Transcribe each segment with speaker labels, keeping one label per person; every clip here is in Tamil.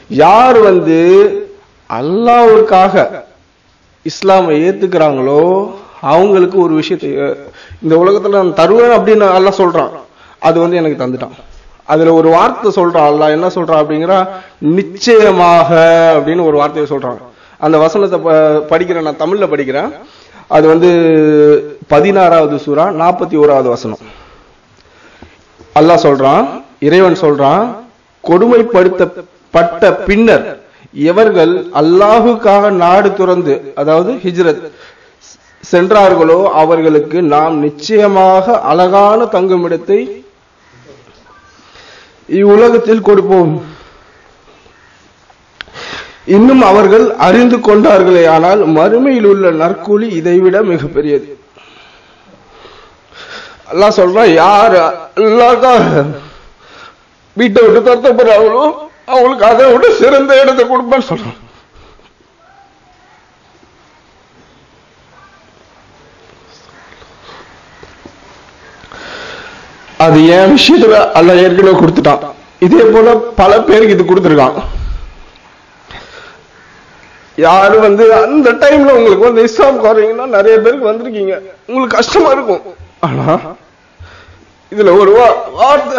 Speaker 1: யார் வந்து அல்லாவுக்காக இஸ்லாமை ஏத்துக்கிறாங்களோ அவங்களுக்கு ஒரு விஷயத்தை அஹ், இந்த உலகத்துல நான் தருவேன் அப்படின்னு அல்லாஹ் சொல்றான் அது வந்து எனக்கு தந்துட்டான் அதுல ஒரு வார்த்தை சொல்றான் அல்லாஹ் என்ன சொல்றான் அப்படிங்கிற நிச்சயமாக அப்படின்னு ஒரு வார்த்தையை சொல்றான் அந்த வசனத்தை ப- படிக்கிறேன் நான் தமிழ்ல படிக்கிறேன் அது வந்து பதினாறாவது சூரா நாற்பத்தி ஓராவது வசனம் அல்லாஹ் சொல்றான் இறைவன் சொல்றான் கொடுமைப்படுத்தப்பட்ட பின்னர் எவர்கள் அல்லாஹுக்காக நாடு துறந்து அதாவது ஹிஜ்ரத் சென்றார்களோ அவர்களுக்கு நாம் நிச்சயமாக அழகான தங்குமிடத்தை இவ்வுலகத்தில் கொடுப்போம் இன்னும் அவர்கள் அறிந்து கொண்டார்களே ஆனால் மறுமையில் உள்ள நற்கூலி இதைவிட மிகப்பெரியது அல்லாஹ் சொல்றான் யார் அல்லாஹ்க்காக வீட்டை விட்டு துரத்தப்படுறாங்களோ அவங்களுக்கு அதை விட சிறந்த இடத்தை கொடுப்பேன்னு சொல்றான் அது என் விஷயத்துல அல்ல ஏற்கனவே கொடுத்துட்டான் இதே போல பல பேருக்கு இது கொடுத்துருக்கான் யாரு வந்து அந்த டைம்ல உங்களுக்கு வந்து இஸ்லாமுக்கு வர்றீங்கன்னா நிறைய பேருக்கு வந்திருக்கீங்க உங்களுக்கு கஷ்டமா இருக்கும் ஆனா இதுல ஒரு வா- வார்த்தை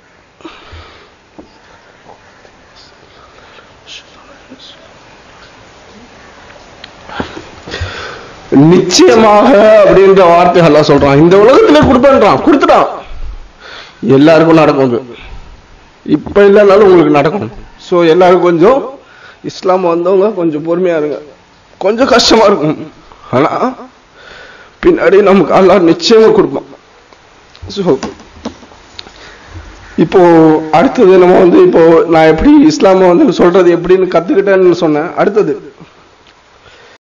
Speaker 1: நிச்சயமாக அப்படின்ற வார்த்தை எல்லாம் சொல்றான் இந்த உலகத்திலே கொடுப்பேன்றான் கொடுத்துட்டான் எல்லாருக்கும் நடக்கும் அது இப்ப இல்லைனாலும் உங்களுக்கு நடக்கும் சோ எல்லாரும் கொஞ்சம் இஸ்லாம் வந்தவங்க கொஞ்சம் பொறுமையா இருங்க கொஞ்சம் கஷ்டமா இருக்கும் ஆனா பின்னாடி நமக்கு அல்லாஹ் நிச்சயமா கொடுப்பான் ஸோ இப்போ அடுத்தது நம்ம வந்து இப்போ நான் எப்படி இஸ்லாமை வந்து சொல்றது எப்படின்னு கத்துக்கிட்டேன்னு சொன்னேன் அடுத்தது